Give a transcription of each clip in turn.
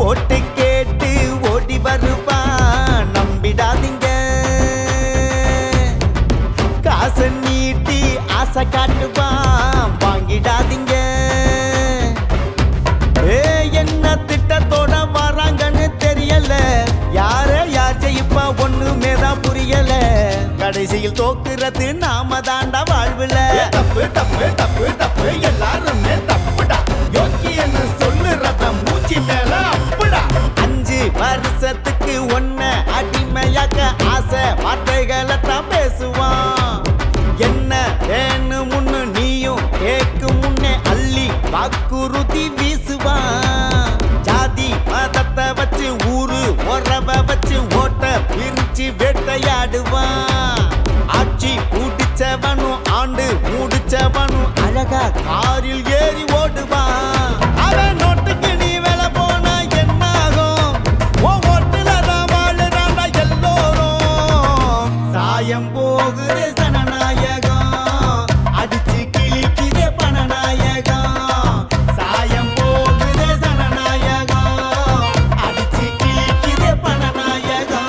ஓட்டு கேட்டு ஓடி வருவான் நம்பிடாதீங்க காசை நீட்டி ஆசை காட்டுவான் வாங்கிடாதீங்க ஏ என்ன திட்டத்தோட வராங்கன்னு தெரியல யார யார் ஜெயிப்பா ஒண்ணுமே தான் புரியல கடைசியில் தோக்குறது நாம தாண்டா வாழ்வுல தப்பு தப்பு தப்பு தப்பு எல்லாருமே தப்புடா யோக்கியன்னு சொல்லுறத மூச்சு மேல அப்புடா அஞ்சு வருஷத்துக்கு ஒன்ன அடிமையாக்க ஆசை வார்த்தைகளை தான் பேசுவான் என்ன வேணும் முன்னு நீயும் கேட்கும் முன்னே அள்ளி வாக்குறுதி வீசுவான் ஜாதி மதத்தை வச்சு ஊரு உறவ வச்சு ஓட்ட பிரிச்சு வேட்டையாடுவான் ஆட்சி முடிச்சவனும் ஆண்டு முடிச்சவனும் அழகா காரில் ஏறி ஓடுவான் அவன் நோட்டுக்கு நீ வேலை போனா என்ன ஆகும் உன் ஓட்டுல தான் வாழுறாண்டா எல்லோரும் சாயம் போகுது சனநாயகம் அடிச்சு கிழிக்குதே பணநாயகம் சாயம் போகுது சனநாயகம் அடிச்சு கிழிக்குதே பணநாயகம்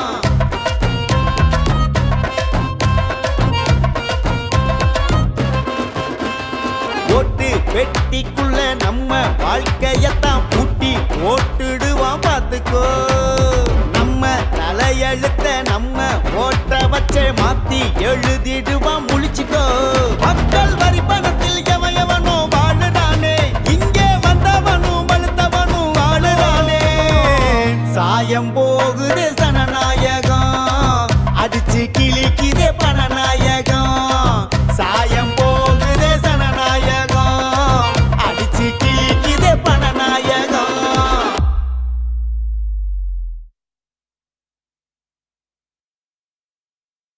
ஓட்டு பெட்டிக்குள்ள நம்ம வாழ்க்கையத்தான் பூட்டி ஓட்டுடுவான் பார்த்துக்கோ நம்ம தலையெழுத்த நம்ம ஓட்ட வச்சே மாத்தி எழுதிடுவான் முழிச்சுக்கோ மக்கள் வரி பணத்தை